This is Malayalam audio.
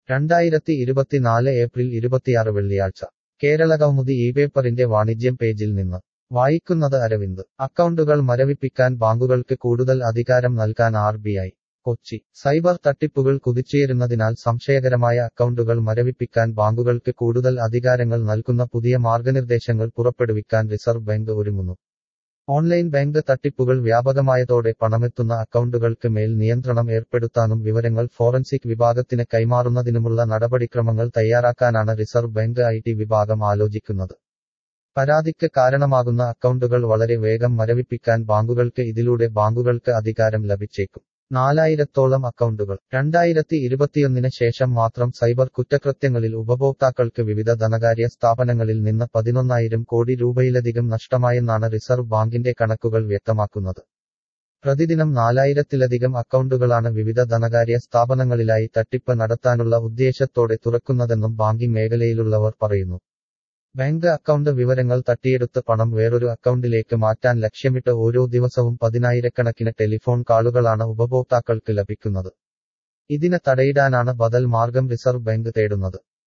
രണ്ടായിരത്തി ഇരുപത്തിനാല് ഏപ്രിൽ ഇരുപത്തിയാറ് വെള്ളിയാഴ്ച കേരള കൗമുദി ഈ പേപ്പറിന്റെ വാണിജ്യം പേജിൽ നിന്ന് വായിക്കുന്നത് അരവിന്ദ് അക്കൗണ്ടുകൾ മരവിപ്പിക്കാൻ ബാങ്കുകൾക്ക് കൂടുതൽ അധികാരം നൽകാൻ R B I Kochi cyber തട്ടിപ്പുകൾ കുതിച്ചുയരുന്നതിനാൽ സംശയകരമായ അക്കൗണ്ടുകൾ മരവിപ്പിക്കാൻ ബാങ്കുകൾക്ക് കൂടുതൽ അധികാരങ്ങൾ നൽകുന്ന പുതിയ മാർഗനിർദ്ദേശങ്ങൾ പുറപ്പെടുവിക്കാൻ റിസർവ് ബാങ്ക് ഒരുങ്ങുന്നു ഓൺലൈൻ ബാങ്ക് തട്ടിപ്പുകൾ വ്യാപകമായതോടെ പണമെത്തുന്ന അക്കൗണ്ടുകൾക്ക് മേൽ നിയന്ത്രണം ഏർപ്പെടുത്താനും വിവരങ്ങൾ ഫോറൻസിക് വിഭാഗത്തിന് കൈമാറുന്നതിനുമുള്ള നടപടിക്രമങ്ങൾ തയ്യാറാക്കാനാണ് റിസർവ് ബാങ്ക് ഐ ടി വിഭാഗം ആലോചിക്കുന്നത് പരാതിക്ക് കാരണമാകുന്ന അക്കൗണ്ടുകൾ വളരെ വേഗം മരവിപ്പിക്കാൻ ബാങ്കുകൾക്ക് ഇതിലൂടെ ബാങ്കുകൾക്ക് അധികാരം ലഭിച്ചേക്കും നാലായിരത്തോളം അക്കൗണ്ടുകൾ രണ്ടായിരത്തി ഇരുപത്തിയൊന്നിന് ശേഷം മാത്രം സൈബർ കുറ്റകൃത്യങ്ങളിൽ ഉപഭോക്താക്കൾക്ക് വിവിധ ധനകാര്യ സ്ഥാപനങ്ങളിൽ നിന്ന് പതിനൊന്നായിരം കോടി രൂപയിലധികം നഷ്ടമായെന്നാണ് റിസർവ് ബാങ്കിന്റെ കണക്കുകൾ വ്യക്തമാക്കുന്നത് പ്രതിദിനം നാലായിരത്തിലധികം അക്കൗണ്ടുകളാണ് വിവിധ ധനകാര്യ സ്ഥാപനങ്ങളിലായി തട്ടിപ്പ് നടത്താനുള്ള ഉദ്ദേശത്തോടെ തുറക്കുന്നതെന്നും ബാങ്കിംഗ് മേഖലയിലുള്ളവർ പറയുന്നു ബാങ്ക് അക്കൗണ്ട് വിവരങ്ങൾ തട്ടിയെടുത്ത് പണം വേറൊരു അക്കൗണ്ടിലേക്ക് മാറ്റാൻ ലക്ഷ്യമിട്ട് ഓരോ ദിവസവും പതിനായിരക്കണക്കിന് ടെലിഫോൺ കാളുകളാണ് ഉപഭോക്താക്കൾക്ക് ലഭിക്കുന്നത് ഇതിന് തടയിടാനാണ് ബദൽ മാർഗം റിസർവ് ബാങ്ക് തേടുന്നത്